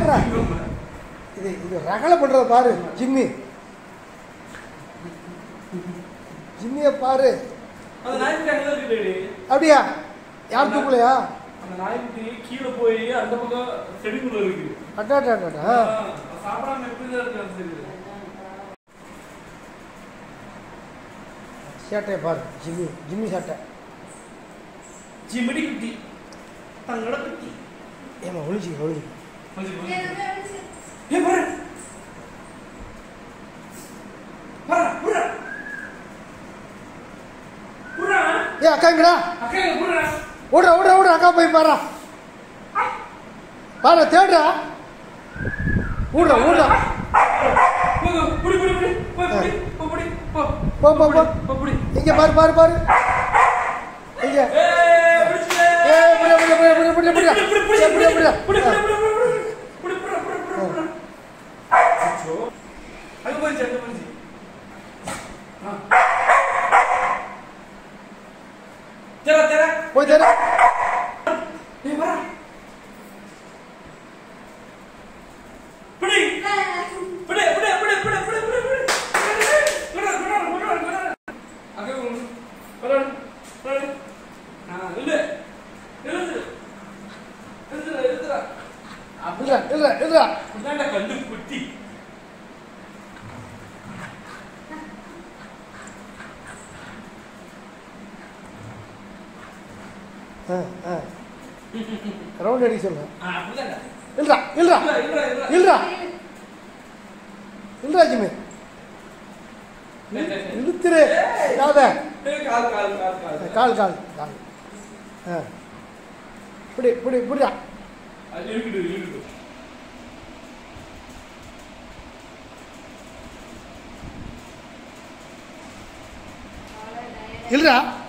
பாடுறா இது இது ரகலை பண்ணுறத பாரு ஜிம்மி ஜிம்மியை பாரு அந்த நாய்க்குட்டி அங்கே தான் இருக்குது அப்படியா யார் தூக்கலையா அந்த நாய்க்குட்டி கீழே போய் அந்த பக்கம் செடிக்குள்ள இருக்கு அட்டாட்டாட்டா ஆ, சாப்பிடாம எப்படி தான் இருக்கு அது தெரியுது சேட்டையை பாரு ஜிம்மி ஜிம்மி சேட்டை ஜிமிடி குட்டி தங்கட குட்டி ஏமா ஒழிச்சு ஒழிச்சு கொஞ்சம் கொஞ்சம். ஏய் பாரு பாரு புறா புறா ஏ அக்காங்கடா அக்கா இங்க புறா ஓடுற ஓடுற ஓடுற அக்கா போய் பாரா பாரு தேடுறா ஓடுற ஓடுற போ, போ, புடி புடி புடி போ புடி போ புடி போ போ போ போ போ புடி இங்க பாரு பாரு பாரு இங்க ஏய் பிடிச்சிட்டே ஏ புடியா புடியா புடியா புடியா புடியா புடியா புடியா புடியா புடி புடியா புடி புடி புடி புடி புடி புடி புடி புடி அச்சோ அங்க போச்சு அங்க போச்சு ஆ தெரா தெரா போய் தேடு ஏய் வரா பிடி பிடி பிடி பிடி பிடி பிடி பிடி பிடி குடா குடா குடா குடா அங்க குடா குடா ஆ இல்ல எழுது எழுதுடா எழுதுடா இல்ல இல்ல இல்ல அதான்டா கண்டு குட்டி ஆ ஆ ரவுண்ட் அடிக்க சொல்லு ஆ அப்படிதான்டா இல்லடா இல்லடா இல்ல இல்ல இல்ல இல்லடா இல்லடா ஜிம்மி இழுத்துரு யாத ஏய் கால் கால் கால் கால் கால் கால் கால் ஆ இப்படி இப்படி இப்படியா அது இருக்குது இருக்குது இல்லடா